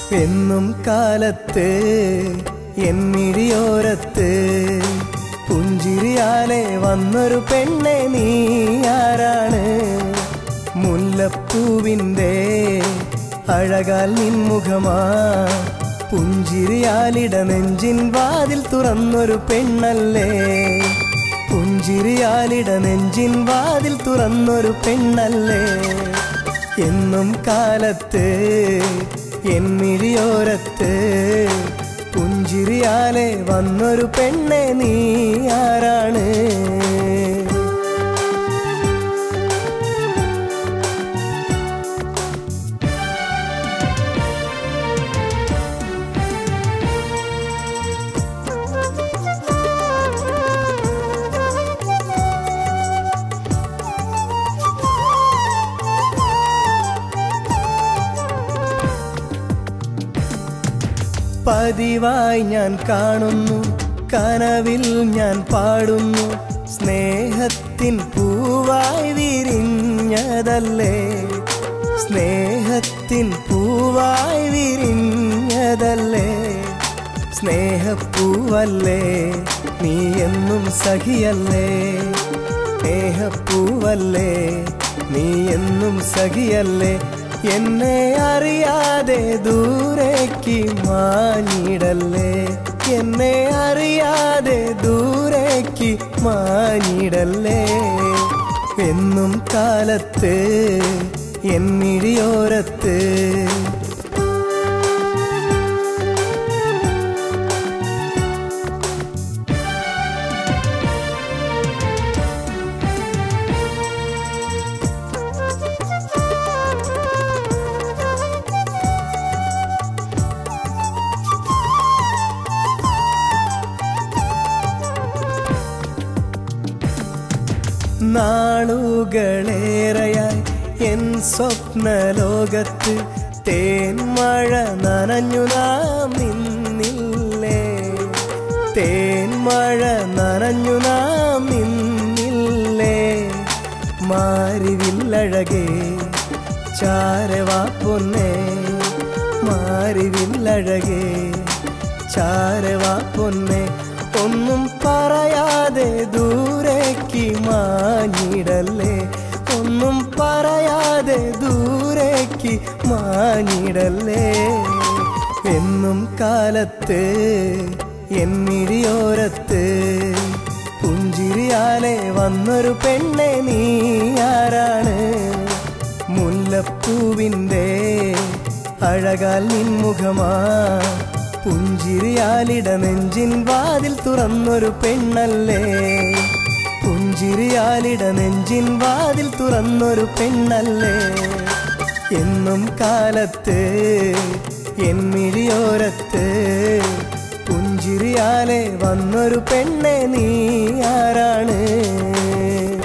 എന്നും കാലത്ത് എന്നിഴിയോരത്ത് പുഞ്ചിരിയാലെ വന്നൊരു പെണ്ണെ നീ ആരാണ് മുല്ലപ്പൂവിൻ്റെ അഴകാൽ നിൻമുഖമാ പുഞ്ചിരിയാലിട നെഞ്ചിൻ വാതിൽ തുറന്നൊരു പെണ്ണല്ലേ പുഞ്ചിരിയാലിട നെഞ്ചിൻ വാതിൽ തുറന്നൊരു പെണ്ണല്ലേ എന്നും കാലത്ത് എന്നിഴിയോരത്ത് പുഞ്ചിരിയാലെ വന്നൊരു പെണ്ണെ നീ ആരാണ് പതിവായി ഞാൻ കാണുന്നു കനവിൽ ഞാൻ പാടുന്നു സ്നേഹത്തിൻ പൂവായി വിരിഞ്ഞതല്ലേ സ്നേഹത്തിൻ പൂവായി വിരിഞ്ഞതല്ലേ സ്നേഹപ്പൂവല്ലേ നീ എന്നും സഖിയല്ലേ സ്നേഹപ്പൂവല്ലേ നീ എന്നും സഖിയല്ലേ എന്നെ അറിയാതെ ദൂരേക്ക് മാഞ്ഞിടല്ലേ എന്നെ അറിയാതെ ദൂരേക്ക് മാഞ്ഞിടല്ലേ എന്നും കാലത്ത് എന്നിഴിയോരത്ത് നാളുകളേറെയായി എൻ സ്വപ്ന ലോകത്ത് തേൻമഴ നനഞ്ഞു നാം നിന്നില്ലേ തേൻമഴ നനഞ്ഞു നാം നിന്നില്ലേ മാരിവില്ലഴകേ ചാരവാ പൊന്നേ മാരിവില്ലഴകേ ചാരവാ പൊന്നെ ഒന്നും പറയാതെ ദൂരേക്ക് മാഞ്ഞിടല്ലേ ഒന്നും പറയാതെ ദൂരേക്ക് മാഞ്ഞിടല്ലേ എന്നും കാലത്ത് എന്നിഴിയോരത്ത് പുഞ്ചിരിയാലെ വന്നൊരു പെണ്ണെ നീ ആരാണ് മുല്ലപ്പൂവിൻ്റെ അഴകാൽ നിൻമുഖമാ പുഞ്ചിരിയാലിട നെഞ്ചിൻ വാതിൽ തുറന്നൊരു പെണ്ണല്ലേ പുഞ്ചിരിയാലിട നെഞ്ചിൻ വാതിൽ തുറന്നൊരു പെണ്ണല്ലേ എന്നും കാലത്ത് എന്നിഴിയോരത്ത് പുഞ്ചിരിയാലെ വന്നൊരു പെണ്ണെ നീ ആരാണ്